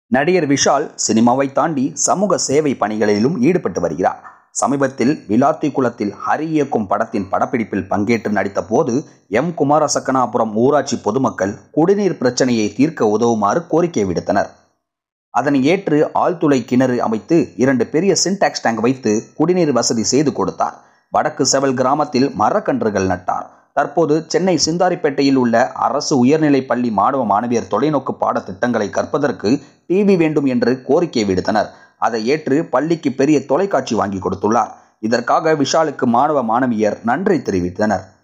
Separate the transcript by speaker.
Speaker 1: நடிகர் விஷால் சினிமாவை தாண்டி சமூக சேவை பணிகளிலும் ஈடுபட்டு வருகிறார் சமீபத்தில் விளாத்தி குளத்தில் ஹரி இயக்கும் படத்தின் படப்பிடிப்பில் பங்கேற்று நடித்த போது எம் குமாரசக்கனாபுரம் ஊராட்சி பொதுமக்கள் குடிநீர் பிரச்சனையை தீர்க்க உதவுமாறு கோரிக்கை விடுத்தனர் அதனை ஏற்று ஆழ்துளை கிணறு அமைத்து இரண்டு பெரிய சின்டாக்ஸ் டேங்க் வைத்து குடிநீர் வசதி செய்து கொடுத்தார் வடக்கு செவல் கிராமத்தில் மரக்கன்றுகள் நட்டார் தற்போது சென்னை சிந்தாரிப்பேட்டையில் உள்ள அரசு உயர்நிலைப் பள்ளி மாணவ மாணவியர் தொலைநோக்கு பாடத்திட்டங்களை கற்பதற்கு டிவி வேண்டும் என்று கோரிக்கை விடுத்தனர் அதை ஏற்று பள்ளிக்கு பெரிய தொலைக்காட்சி வாங்கி கொடுத்துள்ளார் இதற்காக விஷாலுக்கு மாணவ மாணவியர் நன்றி தெரிவித்தனர்